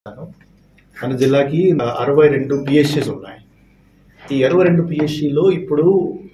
మన జిల్లాకి అరవై రెండు పిఎస్సీస్ ఉన్నాయి ఈ అరవై రెండు పిఎస్సిలో ఇప్పుడు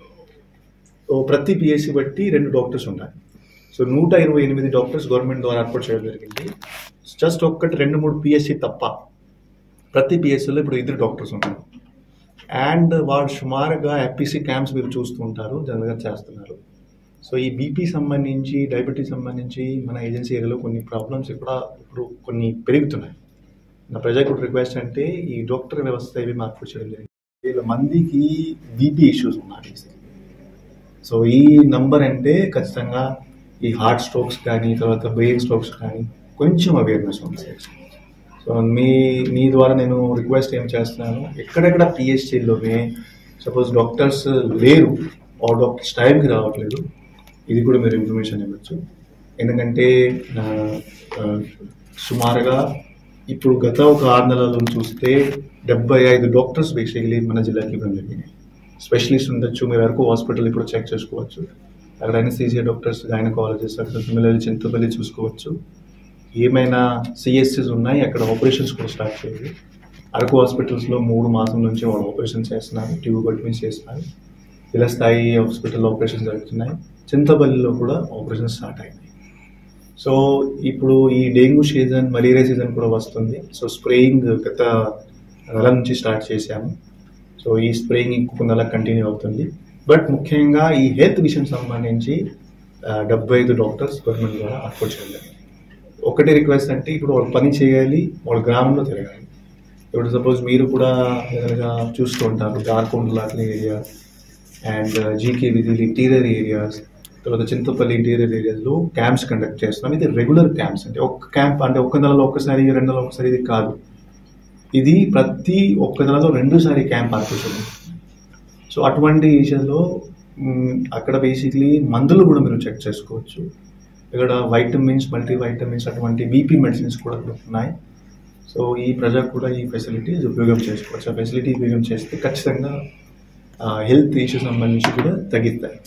ఓ ప్రతి పిఎస్సి బట్టి రెండు డాక్టర్స్ ఉన్నాయి సో నూట ఇరవై ఎనిమిది డాక్టర్స్ గవర్నమెంట్ ద్వారా ఏర్పాటు చేయడం జరిగింది జస్ట్ ఒక్కటి రెండు మూడు పిఎస్సి తప్ప ప్రతి పిఎస్సిలో ఇప్పుడు ఇద్దరు డాక్టర్స్ ఉన్నారు అండ్ వాళ్ళు సుమారుగా ఎఫ్పిసి క్యాంప్స్ మీరు చూస్తూ ఉంటారు జనరల్గా చేస్తున్నారు సో ఈ బీపీ సంబంధించి డయాబెటీస్ సంబంధించి మన ఏజెన్సీ ఏరియాలో కొన్ని ప్రాబ్లమ్స్ ఇక్కడ ఇప్పుడు కొన్ని పెరుగుతున్నాయి నా ప్రజలకు రిక్వెస్ట్ అంటే ఈ డాక్టర్ వ్యవస్థ ఇవి మార్పు చేయడం జరిగింది వేల మందికి బీపీ ఇష్యూస్ ఉన్నాయి సో ఈ నంబర్ అంటే ఖచ్చితంగా ఈ హార్ట్ స్ట్రోక్స్ కానీ తర్వాత బ్రెయిన్ స్ట్రోక్స్ కానీ కొంచెం అవేర్నెస్ ఉంది సో మీ మీ ద్వారా నేను రిక్వెస్ట్ ఏం చేస్తున్నాను ఎక్కడెక్కడ పిహెచ్డీలోనే సపోజ్ డాక్టర్స్ లేరు ఆ డాక్టర్స్ టైంకి రావట్లేదు ఇది కూడా మీరు ఇన్ఫర్మేషన్ ఇవ్వచ్చు ఎందుకంటే ఆ, ఆ, సుమారుగా ఇప్పుడు గత ఒక ఆరు నెలల్లో చూస్తే డెబ్బై ఐదు డాక్టర్స్ బేసికలీ మన జిల్లాకి ఇవ్వడం జరిగింది స్పెషలిస్ట్ ఉండొచ్చు మీరు వరకు హాస్పిటల్ ఇప్పుడు చెక్ చేసుకోవచ్చు అక్కడ అనస్థీసియా డాక్టర్స్ గైనకాలజిస్ట్ అక్కడ సిమిలర్లీ చింతపల్లి చూసుకోవచ్చు ఏమైనా సిఎస్సిస్ ఉన్నాయి అక్కడ ఆపరేషన్స్ కూడా స్టార్ట్ చేయాలి అరకు హాస్పిటల్స్లో మూడు మాసం నుంచి వాళ్ళు ఆపరేషన్ చేస్తున్నారు ట్యూబోటమీస్ చేస్తున్నారు జిల్లా స్థాయి హాస్పిటల్లో ఆపరేషన్ జరుగుతున్నాయి చింతపల్లిలో కూడా ఆపరేషన్ స్టార్ట్ అయినాయి సో ఇప్పుడు ఈ డెంగ్యూ సీజన్ మలేరియా సీజన్ కూడా వస్తుంది సో స్ప్రేయింగ్ గత నెల నుంచి స్టార్ట్ చేశాము సో ఈ స్ప్రేయింగ్ ఇంకొక నెల కంటిన్యూ అవుతుంది బట్ ముఖ్యంగా ఈ హెల్త్ విషయం సంబంధించి ఆ, డెబ్బై ఐదు డాక్టర్స్ గవర్నమెంట్ ద్వారా అప్రోచ్ చేయాలి ఒకటే రిక్వెస్ట్ అంటే ఇప్పుడు వాళ్ళు పని చేయాలి వాళ్ళ గ్రామంలో తిరగాలి ఇప్పుడు సపోజ్ మీరు కూడా ఏదైనా చూస్తూ ఉంటారు దార్కొండ లాంటి area and GK Veedhi interior areas తర్వాత చింతపల్లి ఇంటీరియర్ ఏరియాస్లో క్యాంప్స్ కండక్ట్ చేస్తున్నాం ఇది రెగ్యులర్ క్యాంప్స్ అంటే ఒక్క క్యాంప్ అంటే ఒక్క నెలలో ఒక్కసారి రెండు నెలలో ఒకసారి ఇది కాదు ఇది ప్రతి ఒక్క నెలలో రెండుసారి క్యాంప్ ఆర్పిస్తుంది సో అటువంటి విషయంలో మ్, అక్కడ బేసిక్లీ మందులు కూడా మీరు చెక్ చేసుకోవచ్చు ఇక్కడ వైటమిన్స్ మల్టీ వైటమిన్స్ అటువంటి బీపీ మెడిసిన్స్ కూడా ఇక్కడ ఉన్నాయి సో ఈ ప్రజలకు కూడా ఈ ఫెసిలిటీస్ ఉపయోగం చేసుకోవచ్చు ఆ ఫెసిలిటీ ఉపయోగం చేస్తే ఖచ్చితంగా హెల్త్ ఇష్యూస్ సంబంధించి కూడా తగ్గిస్తాయి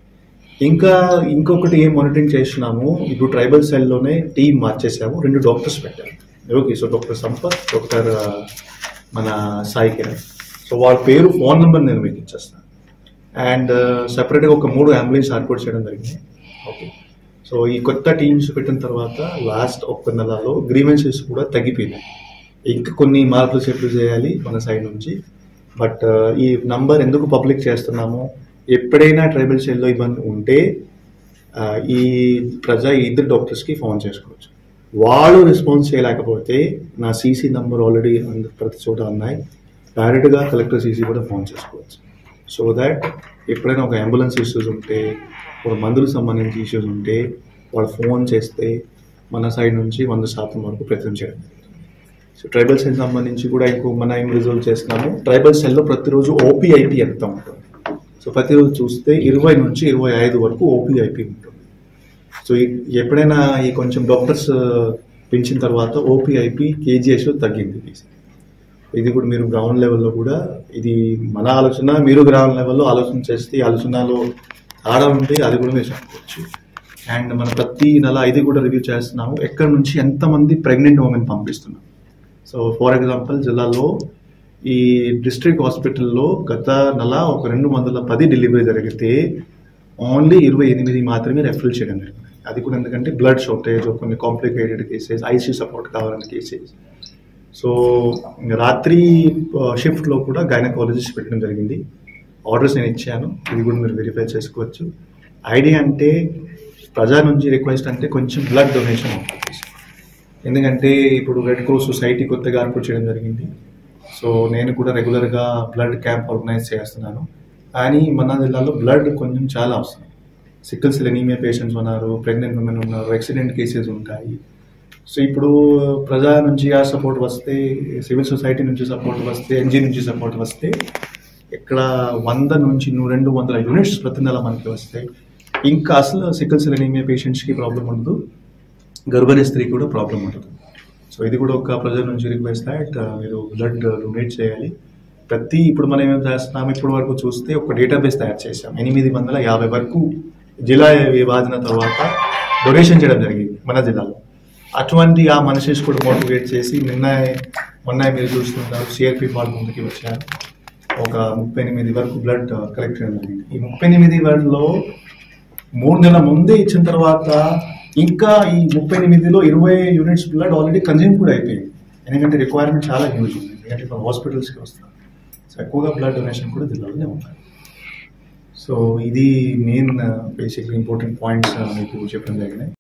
ఇంకా ఇంకొకటి ఏం మానిటరింగ్ చేస్తున్నాము ఇప్పుడు ట్రైబల్ సెల్లోనే టీం మార్చేసాము రెండు డాక్టర్స్ పెట్టాము okay so doctor Sampath doctor ఆ, మన సాయి కిరణ్ సో వాళ్ళ పేరు ఫోన్ నెంబర్ నేను మీకు ఇచ్చేస్తాను అండ్ సపరేట్గా ఒక మూడు అంబులెన్స్ ఏర్పాటు చేయడం జరిగింది ఓకే సో ఈ కొత్త టీమ్స్ పెట్టిన తర్వాత లాస్ట్ ఒక్క నెలలో గ్రీవెన్సెస్ కూడా తగ్గిపోయినాయి ఇంకా కొన్ని మార్పులు సెట్లు చేయాలి మన సైడ్ నుంచి బట్ ఈ నంబర్ ఎందుకు పబ్లిక్ చేస్తున్నాము ఎప్పుడైనా ట్రైబల్ సెల్లో ఇబ్బంది ఉంటే ఆ, ఈ ప్రజా ఈ ఇద్దరు డాక్టర్స్కి ఫోన్ చేసుకోవచ్చు వాళ్ళు రెస్పాన్స్ చేయలేకపోతే నా సీసీ నంబర్ ఆల్రెడీ ప్రతి చోట ఉన్నాయి డైరెక్ట్గా కలెక్టర్ సీసీ కూడా ఫోన్ చేసుకోవచ్చు సో దాట్ ఎప్పుడైనా ఒక అంబులెన్స్ ఇష్యూస్ ఉంటే ఒక మందులకు సంబంధించి ఇష్యూస్ ఉంటే వాళ్ళు ఫోన్ చేస్తే మన సైడ్ నుంచి వంద శాతం వరకు ప్రయత్నం చేయడం జరుగుతుంది. సో ట్రైబల్ సెల్ సంబంధించి కూడా ఇంకో మన ఏం రిజల్వ్ చేస్తున్నాము ట్రైబల్ సెల్లో ప్రతిరోజు ఓపీఐపీ ఎంత ఉంటుంది సో ప్రతిరోజు చూస్తే ఇరవై నుంచి ఇరవై ఐదు వరకు ఓపీఐపీ ఉంటుంది సో ఈ- ఎప్పుడైనా ఈ కొంచెం డాక్టర్స్ పెంచిన తర్వాత ఓపీఐపీ కేజీఎస్ తగ్గింది ఇది కూడా మీరు గ్రౌండ్ లెవెల్లో కూడా ఇది మన ఆలోచన మీరు గ్రౌండ్ లెవెల్లో ఆలోచన చేస్తే ఈ ఆలోచనలో ఆడ ఉంటే అది కూడా మీరు చెప్పుకోవచ్చు అండ్ మన ప్రతి నెల ఇది కూడా రివ్యూ చేస్తున్నాము ఎక్కడి నుంచి ఎంతమంది ప్రెగ్నెంట్ ఉమెన్ పంపిస్తున్నాం సో ఫర్ ఎగ్జాంపుల్ జిల్లాలో ఈ డిస్ట్రిక్ట్ హాస్పిటల్లో గత నెల ఒక రెండు వందల పది డెలివరీ జరిగితే ఓన్లీ ఇరవై ఎనిమిది మాత్రమే రెఫర్ చేయడం జరిగింది అది కూడా ఎందుకంటే బ్లడ్ షార్టేజ్ కొన్ని కాంప్లికేటెడ్ కేసెస్ ఐసీ సపోర్ట్ కావాలని కేసెస్ సో రాత్రి షిఫ్ట్లో కూడా గైనకాలజిస్ట్ పెట్టడం జరిగింది ఆర్డర్స్ నేను ఇచ్చాను ఇది కూడా మీరు వెరిఫై చేసుకోవచ్చు ఐడియా అంటే ప్రజా నుంచి రిక్వెస్ట్ అంటే కొంచెం బ్లడ్ డొనేషన్ ఉంటుంది ఎందుకంటే ఇప్పుడు రెడ్ క్రాస్ సొసైటీ కొత్తగా ఏర్పాటు చేయడం జరిగింది సో నేను కూడా రెగ్యులర్గా బ్లడ్ క్యాంప్ ఆర్గనైజ్ చేస్తున్నాను కానీ మన జిల్లాలో బ్లడ్ కొంచెం చాలా అవసరం సిక్కల్ సెల్ ఎనీమియా పేషెంట్స్ ఉన్నారు ప్రెగ్నెంట్ ఉమెన్ ఉన్నారు యాక్సిడెంట్ కేసెస్ ఉంటాయి సో ఇప్పుడు ప్రజా నుంచి ఆ సపోర్ట్ వస్తే సివిల్ సొసైటీ నుంచి సపోర్ట్ వస్తే ఎన్జీ నుంచి సపోర్ట్ వస్తే ఇక్కడ వంద నుంచి నూ- రెండు వందల యూనిట్స్ ప్రతి నెల మనకి వస్తాయి ఇంకా అసలు సిక్కల్ సెల్ ఎనీమియా పేషెంట్స్కి ప్రాబ్లం ఉండదు గర్భిణీ స్త్రీకి కూడా ప్రాబ్లం ఉండదు సో ఇది కూడా ఒక ప్రజల నుంచి రిక్వెస్ట్ దాట్ మీరు బ్లడ్ డొనేట్ చేయాలి ప్రతి ఇప్పుడు మనం ఏం చేస్తున్నాం ఇప్పటి వరకు చూస్తే ఒక డేటాబేస్ తయారు చేసాం ఎనిమిది వందల యాభై వరకు జిల్లా విభజన తర్వాత డొనేషన్ చేయడం జరిగింది మన జిల్లాలో అటువంటి ఆ మనిషిస్ కూడా మోటివేట్ చేసి నిన్న మొన్న మీరు చూస్తున్నారు సిఆర్పి వాళ్ళు ముందుకి వచ్చారు ఒక ముప్పై ఎనిమిది వరకు బ్లడ్ కలెక్ట్ అయింది ఈ ముప్పై ఎనిమిది వాటిలో మూడు నెలల ముందే ఇచ్చిన తర్వాత ఇంకా ఈ ముప్పై ఎనిమిదిలో ఇరవై యూనిట్స్ బ్లడ్ ఆల్రెడీ కన్జ్యూమ్ కూడా అయిపోయింది ఎందుకంటే రిక్వైర్మెంట్ చాలా హ్యూజ్ ఉంది ఎందుకంటే ఇప్పుడు హాస్పిటల్స్కి వస్తారు సో ఎక్కువగా బ్లడ్ డొనేషన్ కూడా జిల్లాలోనే ఉన్నాయి సో ఇది మెయిన్ బేసిక్లీ ఇంపార్టెంట్ పాయింట్స్ మీకు చెప్పడం జరిగినాయి